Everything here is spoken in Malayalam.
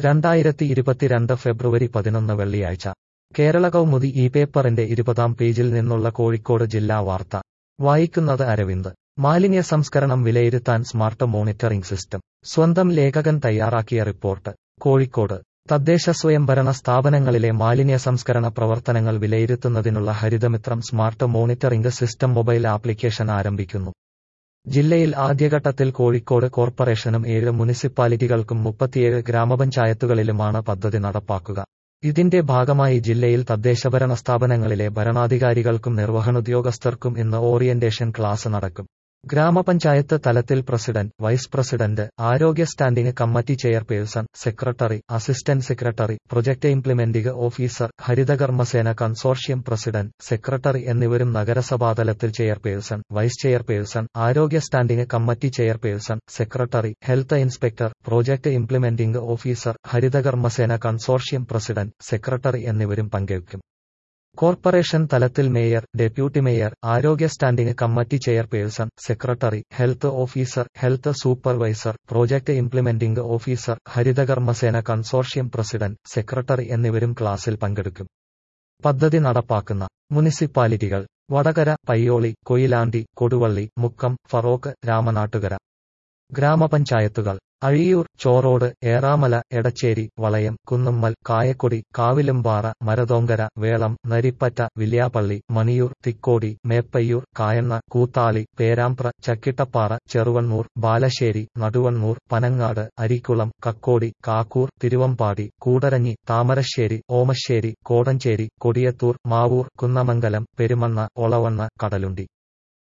രണ്ടായിരത്തി ഇരുപത്തിരണ്ട് ഫെബ്രുവരി പതിനൊന്ന് വെള്ളിയാഴ്ച കേരള കൗമുദി ഈ പേപ്പറിന്റെ ഇരുപതാം പേജിൽ നിന്നുള്ള കോഴിക്കോട് ജില്ലാ വാർത്ത വായിക്കുന്നത് അരവിന്ദ് മാലിന്യ സംസ്കരണം വിലയിരുത്താൻ സ്മാർട്ട് മോണിറ്ററിംഗ് സിസ്റ്റം സ്വന്തം ലേഖകൻ തയ്യാറാക്കിയ റിപ്പോർട്ട് കോഴിക്കോട് തദ്ദേശ സ്വയംഭരണ സ്ഥാപനങ്ങളിലെ മാലിന്യ സംസ്കരണ പ്രവർത്തനങ്ങൾ വിലയിരുത്തുന്നതിനുള്ള Harithamithram smart monitoring system mobile application ആരംഭിക്കുന്നു ജില്ലയിൽ ആദ്യഘട്ടത്തിൽ കോഴിക്കോട് കോർപ്പറേഷനും ഏഴ് മുനിസിപ്പാലിറ്റികൾക്കും മുപ്പത്തിയേഴ് ഗ്രാമപഞ്ചായത്തുകളിലുമാണ് പദ്ധതി നടപ്പാക്കുക ഇതിന്റെ ഭാഗമായി ജില്ലയിൽ തദ്ദേശഭരണ സ്ഥാപനങ്ങളിലെ ഭരണാധികാരികൾക്കും നിർവഹണോദ്യോഗസ്ഥർക്കും ഇന്ന് ഓറിയന്റേഷൻ ക്ലാസ് നടക്കും ഗ്രാമപഞ്ചായത്ത് തലത്തിൽ പ്രസിഡന്റ് വൈസ് പ്രസിഡന്റ് ആരോഗ്യ standing committee chairperson secretary assistant secretary project implementing officer Harithakarmasena consortium president secretary എന്നിവരും നഗരസഭാതലത്തിൽ ചെയർപേഴ്സൺ വൈസ് ചെയർപേഴ്സൺ ആരോഗ്യ standing committee chairperson secretary health inspector project implementing officer Harithakarmasena consortium president secretary എന്നിവരും പങ്കെടുക്കും കോർപ്പറേഷൻ തലത്തിൽ മേയർ ഡെപ്യൂട്ടി മേയർ ആരോഗ്യ standing committee chairperson secretary health officer health supervisor project implementing officer Harithakarmasena consortium president secretary എന്നിവരും ക്ലാസിൽ പങ്കെടുക്കും പദ്ധതി നടപ്പാക്കുന്ന മുനിസിപ്പാലിറ്റികൾ വടകര പയ്യോളി കൊയിലാണ്ടി കൊടുവള്ളി മുക്കം ഫറോക്ക് രാമനാട്ടുകര ഗ്രാമപഞ്ചായത്തുകൾ അഴിയൂർ ചോറോട് ഏറാമല എടച്ചേരി വളയം കുന്നുമ്മൽ കായക്കൊടി കാവിലുംപാറ മരതോങ്കര വേളം നരിപ്പറ്റ വില്യാപ്പള്ളി മണിയൂർ തിക്കോടി മേപ്പയ്യൂർ കായണ്ണ കൂത്താളി പേരാമ്പ്ര ചക്കിട്ടപ്പാറ ചെറുവണ്ണൂർ ബാലശ്ശേരി നടുവണ്ണൂർ പനങ്ങാട് അരിക്കുളം കക്കോടി കാക്കൂർ തിരുവമ്പാടി കൂടരഞ്ഞി താമരശ്ശേരി ഓമശ്ശേരി കോടഞ്ചേരി കൊടിയത്തൂർ മാവൂർ കുന്നമംഗലം പെരുമണ്ണ ഒളവണ്ണ കടലുണ്ടി